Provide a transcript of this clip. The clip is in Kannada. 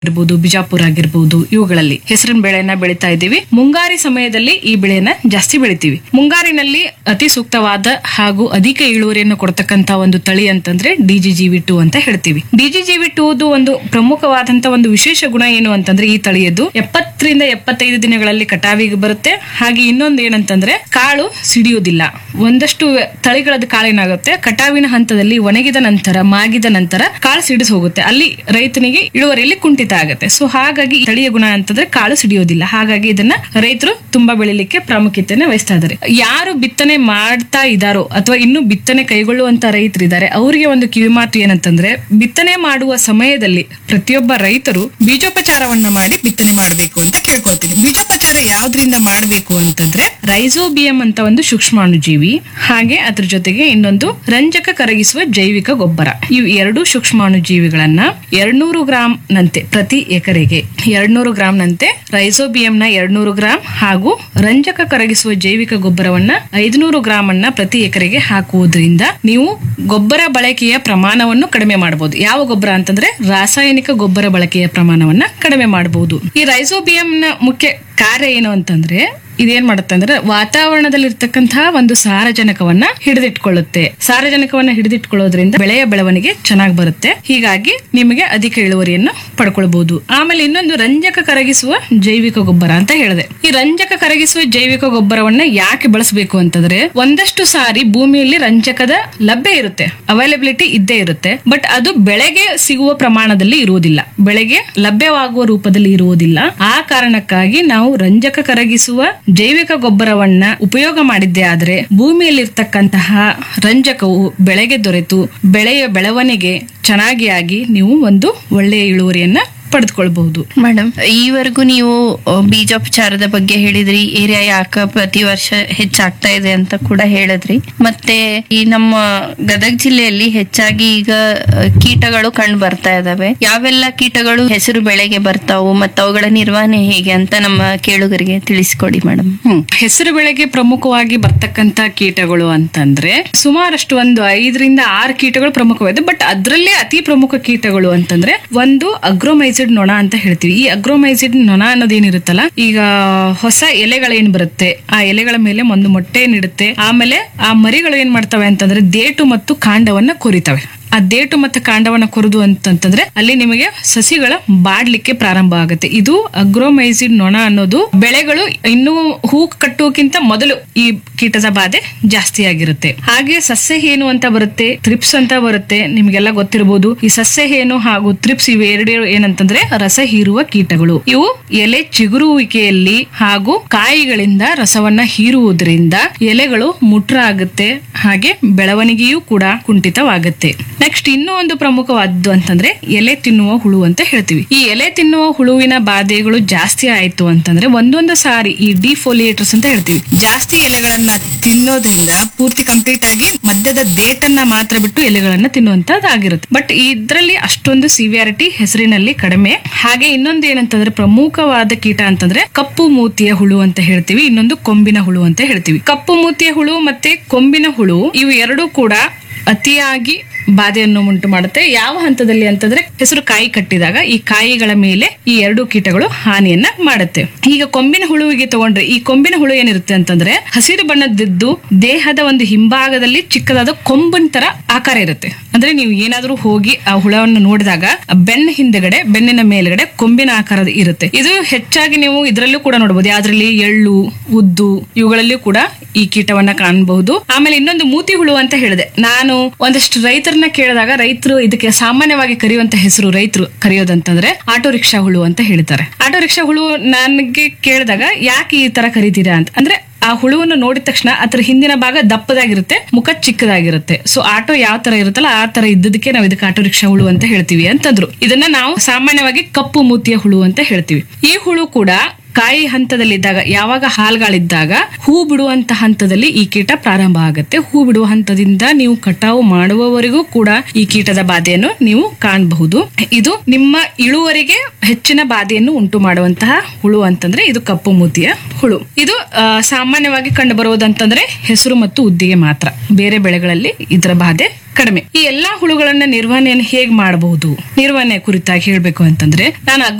ಇರ್ಬೋದು ಬಿಜಾಪುರ ಆಗಿರ್ಬೋದು ಇವುಗಳಲ್ಲಿ ಹೆಸರಿನ ಬೆಳೆಯನ್ನ ಬೆಳಿತಾ ಇದ್ದೀವಿ ಮುಂಗಾರಿ ಸಮಯದಲ್ಲಿ ಈ ಬೆಳೆಯನ್ನ ಜಾಸ್ತಿ ಬೆಳಿತೀವಿ ಮುಂಗಾರಿನಲ್ಲಿ ಅತಿ ಸೂಕ್ತವಾದ ಹಾಗೂ ಅಧಿಕ ಇಳುವರಿಯನ್ನು ಕೊಡ್ತಕ್ಕಂತ ಒಂದು ತಳಿ ಅಂತಂದ್ರೆ ಡಿಜಿಜಿವಿ ಟು ಅಂತ ಹೇಳ್ತೀವಿ ಡಿಜಿಜಿವಿ ಟೂದು ಒಂದು ಪ್ರಮುಖವಾದಂತ ಒಂದು ವಿಶೇಷ ಗುಣ ಏನು ಅಂತಂದ್ರೆ ಈ ತಳಿಯದ್ದು ಎಪ್ಪತ್ತರಿಂದ ಎಪ್ಪತ್ತೈದು ದಿನಗಳಲ್ಲಿ ಕಟಾವಿಗೆ ಬರುತ್ತೆ ಹಾಗೆ ಇನ್ನೊಂದು ಏನಂತಂದ್ರೆ ಕಾಳು ಸಿಡಿಯುವುದಿಲ್ಲ ಒಂದಷ್ಟು ತಳಿಗಳದ್ದು ಕಾಳೇನಾಗುತ್ತೆ ಕಟಾವಿನ ಹಂತದಲ್ಲಿ ಒಣಗಿದ ನಂತರ ಮಾಗಿದ ನಂತರ ಕಾಳು ಸಿಡಿಸ್ ಹೋಗುತ್ತೆ ಅಲ್ಲಿ ರೈತನಿಗೆ ಇಳುವರಿಯಲ್ಲಿ ಕುಂಠಿತ ಆಗುತ್ತೆ ಸೊ ಹಾಗಾಗಿ ಈ ತಳಿಯ ಗುಣ ಅಂತಂದ್ರೆ ಕಾಳು ಸಿಡಿಯೋದಿಲ್ಲ ಹಾಗಾಗಿ ಇದನ್ನ ರೈತರು ತುಂಬಾ ಬೆಳಿಲಿಕ್ಕೆ ಪ್ರಾಮುಖ್ಯತೆಯನ್ನು ವಹಿಸ್ತಾ ಇದ್ದಾರೆ ಯಾರು ಬಿತ್ತನೆ ಮಾಡ್ತಾ ಇದ್ದಾರೋ ಅಥವಾ ಇನ್ನು ಬಿತ್ತನೆ ಕೈಗೊಳ್ಳುವಂತ ರೈತರಿದ್ದಾರೆ ಅವರಿಗೆ ಒಂದು ಕಿವಿಮಾತು ಏನಂತಂದ್ರೆ ಬಿತ್ತನೆ ಮಾಡುವ ಸಮಯದಲ್ಲಿ ಪ್ರತಿಯೊಬ್ಬ ರೈತರು ಬೀಜೋಪಚಾರವನ್ನ ಮಾಡಿ ಬಿತ್ತನೆ ಮಾಡಬೇಕು ಅಂತ ಕೇಳ್ಕೊಳ್ತೀನಿ ಬೀಜೋಪಚಾರ ಯಾವ್ದ್ರಿಂದ ಮಾಡಬೇಕು ಅಂತಂದ್ರೆ ರೈಸೋಬಿಯಂ ಅಂತ ಒಂದು ಸೂಕ್ಷ್ಮಾಣುಜೀವಿ ಹಾಗೆ ಅದ್ರ ಜೊತೆಗೆ ಇನ್ನೊಂದು ರಂಜಕ ಕರಗಿಸುವ ಜೈವಿಕ ಗೊಬ್ಬರ ಇವು ಎರಡು ಸೂಕ್ಷ್ಮಾಣುಜೀವಿಗಳನ್ನ ಎರಡ್ನೂರು ಗ್ರಾಂ ನಂತೆ ಪ್ರತಿ ಎಕರೆಗೆ ಎರಡ್ನೂರು ಗ್ರಾಂ ನಂತೆ ರೈಸೋಬಿಯಂ ನ ಎರಡ್ನೂರು ಗ್ರಾಂ ಹಾಗೂ ರಂಜಕ ಕರಗಿಸುವ ಜೈವಿಕ ಗೊಬ್ಬರವನ್ನ ಐದುನೂರು ಗ್ರಾಂ ಅನ್ನ ಪ್ರತಿ ಎಕರೆಗೆ ಹಾಕುವುದರಿಂದ ನೀವು ಗೊಬ್ಬರ ಬಳಕೆಯ ಪ್ರಮಾಣವನ್ನು ಕಡಿಮೆ ಮಾಡಬಹುದು ಯಾವ ಗೊಬ್ಬರ ಅಂತಂದ್ರೆ ರಾಸಾಯನಿಕ ಗೊಬ್ಬರ ಬಳಕೆಯ ಪ್ರಮಾಣವನ್ನ ಕಡಿಮೆ ಮಾಡಬಹುದು ಈ ರೈಸೋಬಿಯಂ ನ ಮುಖ್ಯ ಕಾರ್ಯ ಏನು ಅಂತಂದ್ರೆ ಇದೇನ್ ಮಾಡುತ್ತೆ ಅಂದ್ರೆ ವಾತಾವರಣದಲ್ಲಿ ಇರ್ತಕ್ಕಂತಹ ಒಂದು ಸಾರಜನಕವನ್ನ ಹಿಡಿದಿಟ್ಕೊಳ್ಳುತ್ತೆ ಸಾರಜನಕವನ್ನ ಹಿಡಿದಿಟ್ಕೊಳ್ಳೋದ್ರಿಂದ ಬೆಳೆಯ ಬೆಳವಣಿಗೆ ಚೆನ್ನಾಗಿ ಬರುತ್ತೆ ಹೀಗಾಗಿ ನಿಮಗೆ ಅಧಿಕ ಇಳುವರಿಯನ್ನು ಪಡ್ಕೊಳ್ಬಹುದು ಆಮೇಲೆ ಇನ್ನೊಂದು ರಂಜಕ ಕರಗಿಸುವ ಜೈವಿಕ ಗೊಬ್ಬರ ಅಂತ ಹೇಳಿದೆ ಈ ರಂಜಕ ಕರಗಿಸುವ ಜೈವಿಕ ಗೊಬ್ಬರವನ್ನ ಯಾಕೆ ಬಳಸಬೇಕು ಅಂತಂದ್ರೆ ಒಂದಷ್ಟು ಸಾರಿ ಭೂಮಿಯಲ್ಲಿ ರಂಜಕದ ಲಭ್ಯ ಇರುತ್ತೆ ಅವೈಲಬಿಲಿಟಿ ಇದ್ದೇ ಇರುತ್ತೆ ಬಟ್ ಅದು ಬೆಳೆಗೆ ಸಿಗುವ ಪ್ರಮಾಣದಲ್ಲಿ ಇರುವುದಿಲ್ಲ ಬೆಳೆಗೆ ಲಭ್ಯವಾಗುವ ರೂಪದಲ್ಲಿ ಇರುವುದಿಲ್ಲ ಆ ಕಾರಣಕ್ಕಾಗಿ ನಾವು ರಂಜಕ ಕರಗಿಸುವ ಜೈವಿಕ ಗೊಬ್ಬರವನ್ನ ಉಪಯೋಗ ಮಾಡಿದ್ದೇ ಆದ್ರೆ ಭೂಮಿಯಲ್ಲಿರ್ತಕ್ಕಂತಹ ರಂಜಕವು ಬೆಳೆಗೆ ದೊರೆತು ಬೆಳೆಯ ಬೆಳವಣಿಗೆ ಚೆನ್ನಾಗಿ ಆಗಿ ನೀವು ಒಂದು ಒಳ್ಳೆಯ ಇಳುವರಿಯನ್ನ ಪಡೆದುಕೊಳ್ಬಹುದು ಮೇಡಮ್ ಈವರೆಗೂ ನೀವು ಅ, ಬೀಜೋಪಚಾರದ ಬಗ್ಗೆ ಹೇಳಿದ್ರಿ ಏರಿಯಾ ಯಾಕ ಪ್ರತಿ ವರ್ಷ ಹೆಚ್ಚಾಗ್ತಾ ಇದೆ ಅಂತ ಕೂಡ ಹೇಳಿದ್ರಿ ಮತ್ತೆ ಈ ನಮ್ಮ ಗದಗ ಜಿಲ್ಲೆಯಲ್ಲಿ ಹೆಚ್ಚಾಗಿ ಈಗ ಅ, ಕೀಟಗಳು ಕಂಡು ಬರ್ತಾ ಇದಾವೆ ಯಾವೆಲ್ಲ ಕೀಟಗಳು ಹೆಸರು ಬೆಳೆಗೆ ಬರ್ತಾವು ಮತ್ತು ಅವುಗಳ ನಿರ್ವಹಣೆ ಹೇಗೆ ಅಂತ ನಮ್ಮ ಕೇಳುಗರಿಗೆ ತಿಳಿಸ್ಕೊಡಿ ಮೇಡಮ್ ಹ್ಮ್ ಹೆಸರು ಬೆಳೆಗೆ ಪ್ರಮುಖವಾಗಿ ಬರ್ತಕ್ಕಂತ ಕೀಟಗಳು ಅಂತಂದ್ರೆ ಸುಮಾರಷ್ಟು ಒಂದು ಐದರಿಂದ ಆರು ಕೀಟಗಳು ಪ್ರಮುಖವಾಗಿದೆ ಬಟ್ ಅದರಲ್ಲೇ ಅತಿ ಪ್ರಮುಖ ಕೀಟಗಳು ಅಂತಂದ್ರೆ ಒಂದು ಅಗ್ರೋಮೈಸಿಡ್ ನೊಣ ಅಂತ ಹೇಳ್ತೀವಿ ಈ ಅಗ್ರೋಮೈಸಿಡ್ ನೊಣ ಅನ್ನೋದೇನಿರುತ್ತಲ್ಲ ಈಗ ಹೊಸ ಎಲೆಗಳೇನ್ ಬರುತ್ತೆ ಆ ಎಲೆಗಳ ಮೇಲೆ ಒಂದು ಮೊಟ್ಟೆ ನೀಡುತ್ತೆ ಆಮೇಲೆ ಆ ಮರಿಗಳು ಏನ್ ಮಾಡ್ತವೆ ಅಂತಂದ್ರೆ ದೇಟು ಮತ್ತು ಕಾಂಡವನ್ನ ಕೊರಿತವೆ ಆ ದೇಟು ಮತ್ತು ಕಾಂಡವನ್ನ ಕೊರುದು ಅಂತಂತಂದ್ರೆ ಅಲ್ಲಿ ನಿಮಗೆ ಸಸಿಗಳ ಬಾಡ್ಲಿಕ್ಕೆ ಪ್ರಾರಂಭ ಆಗುತ್ತೆ ಇದು ಅಗ್ರೋಮೈಸಿಡ್ ನೊಣ ಅನ್ನೋದು ಬೆಳೆಗಳು ಇನ್ನೂ ಹೂ ಕಟ್ಟುವಕ್ಕಿಂತ ಮೊದಲು ಈ ಕೀಟದ ಬಾಧೆ ಜಾಸ್ತಿ ಆಗಿರುತ್ತೆ ಹಾಗೆ ಸಸ್ಯ ಹೇನು ಅಂತ ಬರುತ್ತೆ ತ್ರಿಪ್ಸ್ ಅಂತ ಬರುತ್ತೆ ನಿಮ್ಗೆಲ್ಲ ಗೊತ್ತಿರಬಹುದು ಈ ಸಸ್ಯ ಹೇನು ಹಾಗೂ ತ್ರಿಪ್ಸ್ ಇವೆರಡು ಏನಂತಂದ್ರೆ ರಸ ಹೀರುವ ಕೀಟಗಳು ಇವು ಎಲೆ ಚಿಗುರುವಿಕೆಯಲ್ಲಿ ಹಾಗೂ ಕಾಯಿಗಳಿಂದ ರಸವನ್ನ ಹೀರುವುದರಿಂದ ಎಲೆಗಳು ಮುಟ್ರ ಆಗುತ್ತೆ ಹಾಗೆ ಬೆಳವಣಿಗೆಯೂ ಕೂಡ ಕುಂಠಿತವಾಗುತ್ತೆ ನೆಕ್ಸ್ಟ್ ಇನ್ನೂ ಒಂದು ಪ್ರಮುಖವಾದ್ದು ಅಂತಂದ್ರೆ ಎಲೆ ತಿನ್ನುವ ಹುಳು ಅಂತ ಹೇಳ್ತೀವಿ ಈ ಎಲೆ ತಿನ್ನುವ ಹುಳುವಿನ ಬಾಧೆಗಳು ಜಾಸ್ತಿ ಆಯ್ತು ಅಂತಂದ್ರೆ ಒಂದೊಂದು ಸಾರಿ ಈ ಡಿಫೋಲಿಯೇಟರ್ಸ್ ಅಂತ ಹೇಳ್ತೀವಿ ಜಾಸ್ತಿ ಎಲೆಗಳನ್ನ ತಿನ್ನೋದ್ರಿಂದ ಪೂರ್ತಿ ಕಂಪ್ಲೀಟ್ ಆಗಿ ಮಧ್ಯದ ಡೇಟನ್ನ ಮಾತ್ರ ಬಿಟ್ಟು ಎಲೆಗಳನ್ನ ತಿನ್ನುವಂತದ್ದಾಗಿರುತ್ತೆ ಬಟ್ ಇದ್ರಲ್ಲಿ ಅಷ್ಟೊಂದು ಸಿವಿಯಾರಿಟಿ ಹೆಸರಿನಲ್ಲಿ ಕಡಿಮೆ ಹಾಗೆ ಇನ್ನೊಂದು ಏನಂತಂದ್ರೆ ಪ್ರಮುಖವಾದ ಕೀಟ ಅಂತಂದ್ರೆ ಕಪ್ಪು ಮೂತಿಯ ಹುಳು ಅಂತ ಹೇಳ್ತೀವಿ ಇನ್ನೊಂದು ಕೊಂಬಿನ ಹುಳು ಅಂತ ಹೇಳ್ತೀವಿ ಕಪ್ಪು ಮೂತಿಯ ಹುಳು ಮತ್ತೆ ಕೊಂಬಿನ ಹುಳು ಇವು ಎರಡೂ ಕೂಡ ಅತಿಯಾಗಿ ಬಾಧೆಯನ್ನು ಉಂಟು ಮಾಡುತ್ತೆ ಯಾವ ಹಂತದಲ್ಲಿ ಅಂತಂದ್ರೆ ಹೆಸರು ಕಾಯಿ ಕಟ್ಟಿದಾಗ ಈ ಕಾಯಿಗಳ ಮೇಲೆ ಈ ಎರಡು ಕೀಟಗಳು ಹಾನಿಯನ್ನ ಮಾಡುತ್ತೆ ಈಗ ಕೊಂಬಿನ ಹುಳುವಿಗೆ ತಗೊಂಡ್ರೆ ಈ ಕೊಂಬಿನ ಹುಳು ಏನಿರುತ್ತೆ ಅಂತಂದ್ರೆ ಹಸಿರು ಬಣ್ಣದಿದ್ದು ದೇಹದ ಒಂದು ಹಿಂಭಾಗದಲ್ಲಿ ಚಿಕ್ಕದಾದ ಕೊಂಬಿನ ತರ ಆಕಾರ ಇರುತ್ತೆ ಅಂದ್ರೆ ನೀವು ಏನಾದ್ರೂ ಹೋಗಿ ಆ ಹುಳವನ್ನು ನೋಡಿದಾಗ ಆ ಬೆನ್ನ ಹಿಂದೆಗಡೆ ಬೆನ್ನಿನ ಮೇಲ್ಗಡೆ ಕೊಂಬಿನ ಆಕಾರದ ಇರುತ್ತೆ ಇದು ಹೆಚ್ಚಾಗಿ ನೀವು ಇದರಲ್ಲೂ ಕೂಡ ನೋಡಬಹುದು ಯಾವ್ದ್ರಲ್ಲಿ ಎಳ್ಳು ಉದ್ದು ಇವುಗಳಲ್ಲೂ ಕೂಡ ಈ ಕೀಟವನ್ನ ಕಾಣಬಹುದು ಆಮೇಲೆ ಇನ್ನೊಂದು ಮೂತಿ ಹುಳು ಅಂತ ಹೇಳಿದೆ ನಾನು ಒಂದಷ್ಟು ರೈತರನ್ನ ಕೇಳಿದಾಗ ರೈತರು ಇದಕ್ಕೆ ಸಾಮಾನ್ಯವಾಗಿ ಕರೆಯುವಂತ ಹೆಸರು ರೈತರು ಕರೆಯೋದಂತಂದ್ರೆ ಆಟೋ ರಿಕ್ಷಾ ಹುಳು ಅಂತ ಹೇಳ್ತಾರೆ ಆಟೋ ರಿಕ್ಷಾ ಹುಳು ನನಗೆ ಕೇಳಿದಾಗ ಯಾಕೆ ಈ ತರ ಕರಿತೀರಾ ಅಂತ ಅಂದ್ರೆ ಆ ಹುಳುವನ್ನು ನೋಡಿದ ತಕ್ಷಣ ಅದ್ರ ಹಿಂದಿನ ಭಾಗ ದಪ್ಪದಾಗಿರುತ್ತೆ ಮುಖ ಚಿಕ್ಕದಾಗಿರುತ್ತೆ ಸೊ ಆಟೋ ಯಾವ ತರ ಇರುತ್ತಲ್ಲ ಆ ತರ ಇದ್ದದಕ್ಕೆ ನಾವು ಇದಕ್ಕೆ ಆಟೋ ರಿಕ್ಷಾ ಹುಳು ಅಂತ ಹೇಳ್ತೀವಿ ಅಂತಂದ್ರು ಇದನ್ನ ನಾವು ಸಾಮಾನ್ಯವಾಗಿ ಕಪ್ಪು ಮೂತಿಯ ಹುಳು ಅಂತ ಹೇಳ್ತೀವಿ ಈ ಹುಳು ಕೂಡ ಕಾಯಿ ಹಂತದಲ್ಲಿದ್ದಾಗ ಯಾವಾಗ ಹಾಲ್ಗಳಿದ್ದಾಗ ಹೂ ಬಿಡುವಂತ ಹಂತದಲ್ಲಿ ಈ ಕೀಟ ಪ್ರಾರಂಭ ಆಗುತ್ತೆ ಹೂ ಬಿಡುವ ಹಂತದಿಂದ ನೀವು ಕಟಾವು ಮಾಡುವವರೆಗೂ ಕೂಡ ಈ ಕೀಟದ ಬಾಧೆಯನ್ನು ನೀವು ಕಾಣಬಹುದು ಇದು ನಿಮ್ಮ ಇಳುವರಿಗೆ ಹೆಚ್ಚಿನ ಬಾಧೆಯನ್ನು ಉಂಟು ಮಾಡುವಂತಹ ಹುಳು ಅಂತಂದ್ರೆ ಇದು ಕಪ್ಪು ಮೂತಿಯ ಹುಳು ಇದು ಆ, ಸಾಮಾನ್ಯವಾಗಿ ಕಂಡು ಬರುವುದಂತಂದ್ರೆ ಹೆಸರು ಮತ್ತು ಉದ್ದಿಗೆ ಮಾತ್ರ ಬೇರೆ ಬೆಳೆಗಳಲ್ಲಿ ಇದರ ಬಾಧೆ ಕಡಿಮೆ ಈ ಎಲ್ಲಾ ಹುಳುಗಳನ್ನ ನಿರ್ವಹಣೆಯನ್ನು ಹೇಗ್ ಮಾಡಬಹುದು ನಿರ್ವಹಣೆ ಕುರಿತಾಗಿ ಹೇಳ್ಬೇಕು ಅಂತಂದ್ರೆ ನಾನು